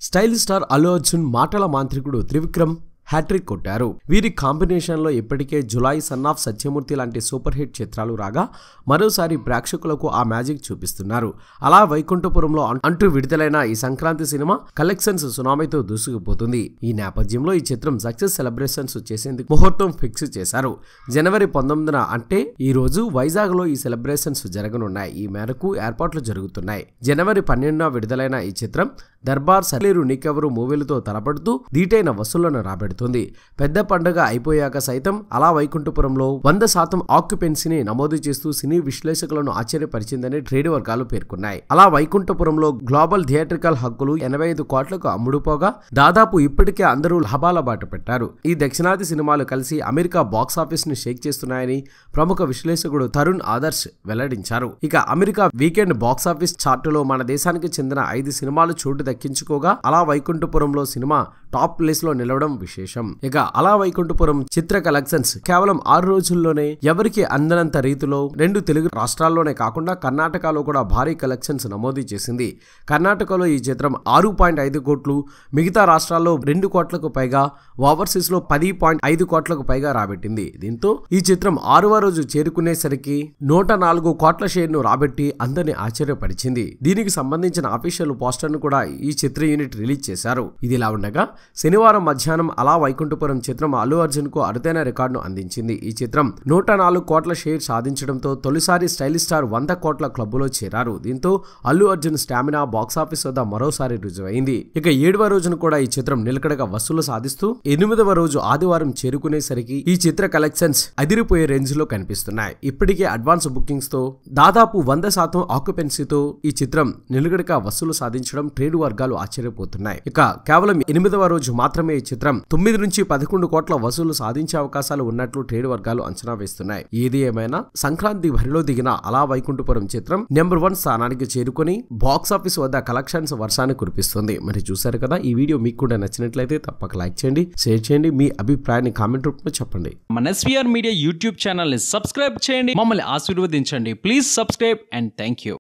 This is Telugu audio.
స్టైల్ స్టార్ అల్లు అర్జున్ మాటల మాంత్రికుడు త్రివిక్రమ్ హ్యాట్రిక్ కొట్టారు వీరి కాంబినేషన్లో ఇప్పటికే జులై సన్ ఆఫ్ సత్యమూర్తి లాంటి సూపర్ హిట్ చిత్రాలు రాగా మరోసారి ప్రేక్షకులకు ఆ మ్యాజిక్ చూపిస్తున్నారు అలా వైకుంఠపురంలో అం- అంటూ విడుదలైన ఈ సంక్రాంతి సినిమా కలెక్షన్స్ సునామీతో దూసుకుపోతుంది ఈ నేపథ్యంలో ఈ చిత్రం సక్సెస్ సెలబ్రేషన్స్ చేసేందుకు ముహూర్తం ఫిక్స్ చేశారు జనవరి పంతొమ్మిదిన అంటే ఈ రోజు వైజాగ్ లో ఈ సెలబ్రేషన్స్ జరగనున్నాయి ఈ మేరకు ఏర్పాట్లు జరుగుతున్నాయి జనవరి పన్నెండున విడుదలైన ఈ చిత్రం దర్బార్ సర్లేరు నీకెవరు మూవీలతో తలపడుతూ దీటైన వసూళ్లను రాబెడుతుంది పెద్ద పండుగ అయిపోయాక సైతం అలా వైకుంఠపురంలో వంద శాతం ఆక్యుపెన్సీని నమోదు చేస్తూ సినీ విశ్లేషకులను ఆశ్చర్యపరిచిందని ట్రేడ్ వర్గాలు పేర్కొన్నాయి అలా వైకుంఠపురంలో గ్లోబల్ థియేట్రికల్ హక్కులు ఎనభై ఐదు కోట్లకు అమ్ముడుపోగా దాదాపు ఇప్పటికే అందరూ లాభాల బాట పెట్టారు ఈ దక్షిణాది సినిమాలు కలిసి అమెరికా బాక్స్ ఆఫీస్ ని షేక్ చేస్తున్నాయని ప్రముఖ విశ్లేషకుడు తరుణ్ ఆదర్శ్ వెల్లడించారు ఇక అమెరికా వీకెండ్ బాక్స్ ఆఫీస్ చార్టులో మన దేశానికి చెందిన ఐదు సినిమాలు చోటు దక్కించుకోగా అలా వైకుంఠపురంలో సినిమా టాప్ ప్లేస్ లో నిలవడం విశేషం ఇక అలా వైకుంఠపురం చిత్ర కలెక్షన్స్ కేవలం ఆరు రోజుల్లోనే ఎవరికి అందనంత రీతిలో రెండు తెలుగు రాష్ట్రాల్లోనే కాకుండా కర్ణాటకలో కూడా భారీ కలెక్షన్స్ నమోదు చేసింది కర్ణాటకలో ఈ చిత్రం ఆరు పాయింట్ ఐదు కోట్లు మిగతా రాష్ట్రాల్లో రెండు కోట్లకు పైగా ఓవర్సీస్ లో పది పాయింట్ ఐదు కోట్లకు పైగా రాబెట్టింది దీంతో ఈ చిత్రం ఆరవ రోజు చేరుకునేసరికి నూట నాలుగు కోట్ల షేర్ ను రాబెట్టి అందరిని ఆశ్చర్యపరిచింది దీనికి సంబంధించిన అఫీషియల్ పోస్టర్ ను కూడా ఈ చిత్ర యూనిట్ రిలీజ్ చేశారు ఇది ఇలా ఉండగా శనివారం మధ్యాహ్నం అలా వైకుంఠపురం చిత్రం అల్లు అర్జున్ కు అరుదైన రికార్డును అందించింది ఈ చిత్రం నూట నాలుగు కోట్ల షేర్ సాధించడంతో తొలిసారి స్టైల్ స్టార్ వంద కోట్ల క్లబ్బులో చేరారు దీంతో అల్లు అర్జున్ స్టామినా బాక్సాఫీస్ వద్ద మరోసారి రుజువైంది ఇక ఏడవ రోజున కూడా ఈ చిత్రం నిలకడగా వసూలు సాధిస్తూ ఎనిమిదవ రోజు ఆదివారం చేరుకునేసరికి ఈ చిత్ర కలెక్షన్స్ అదిరిపోయే రేంజ్ లో కనిపిస్తున్నాయి ఇప్పటికే అడ్వాన్స్ బుకింగ్స్ తో దాదాపు వంద శాతం ఆక్యుపెన్సీతో ఈ చిత్రం నిలకడగా వసూలు సాధించడం ట్రేడ్ వర్గాలు ఆశ్చర్యపోతున్నాయి ఇక కేవలం ఎనిమిదవ రోజు మాత్రమే ఈ చిత్రం తొమ్మిది నుంచి పదకొండు కోట్ల వసూలు సాధించే అవకాశాలు ఉన్నట్లు ట్రేడ్ వర్గాలు అంచనా వేస్తున్నాయి ఏది ఏమైనా సంక్రాంతి బరిలో దిగిన అలా వైకుంఠపురం చిత్రం నెంబర్ వన్ స్థానానికి చేరుకొని బాక్స్ ఆఫీస్ వద్ద కలెక్షన్స్ వర్షాన్ని కురిపిస్తుంది మరి చూసారు కదా ఈ వీడియో మీకు కూడా నచ్చినట్లయితే తప్పక లైక్ చేయండి షేర్ చేయండి మీ అభిప్రాయాన్ని కామెంట్ రూపంలో చెప్పండి మన ఎస్వీఆర్ మీడియా యూట్యూబ్ ఛానల్ని సబ్స్క్రైబ్ చేయండి మమ్మల్ని ఆశీర్వదించండి please subscribe and thank you